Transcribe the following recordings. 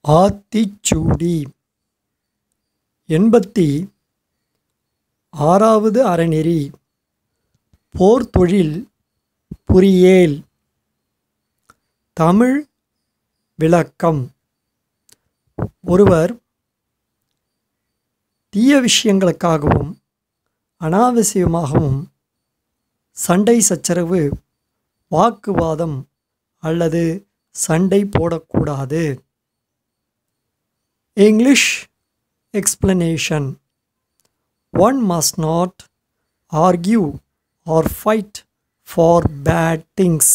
ஆத்திச்சூடி எண்பத்தி ஆறாவது அறநெறி போர்த்தொழில் புரியேல் தமிழ் விளக்கம் ஒருவர் தீய விஷயங்களுக்காகவும் அனாவசியமாகவும் சண்டை சச்சரவு வாக்குவாதம் அல்லது சண்டை போடக்கூடாது English explanation One must not argue or fight for bad things.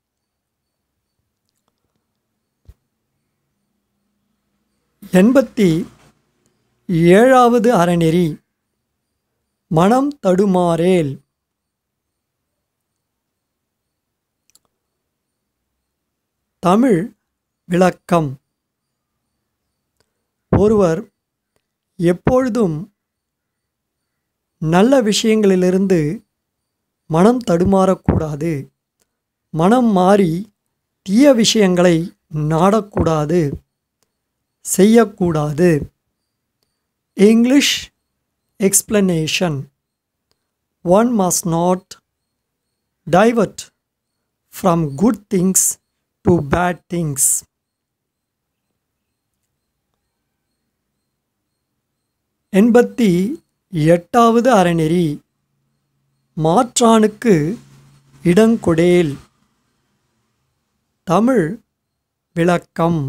எண்பத்தி ஏழாவது அறநெறி மனம் தடுமாறேல் தமிழ் விளக்கம் ஒருவர் எப்பொழுதும் நல்ல விஷயங்களிலிருந்து மனம் தடுமாறக்கூடாது மனம் மாறி தீய விஷயங்களை நாடக்கூடாது செய்யக்கூடாது English explanation one must not divert from good things to bad things எண்பத்தி எட்டாவது அறநெறி மாற்றானுக்கு இடங்கொடேல் தமிழ் விளக்கம்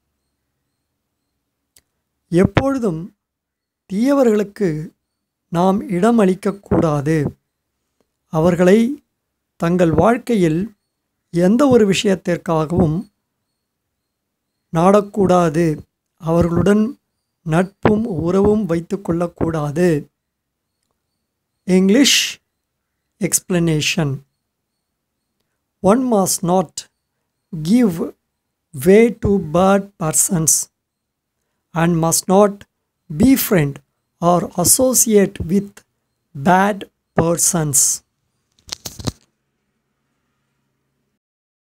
எப்பொழுதும் தீயவர்களுக்கு நாம் இடமளிக்கக்கூடாது அவர்களை தங்கள் வாழ்க்கையில் எந்த ஒரு விஷயத்திற்காகவும் நாடக்கூடாது அவர்களுடன் நட்பும் உறவும் வைத்து கொள்ளக்கூடாது English explanation one must not give way to bad persons and must not befriend or associate with bad persons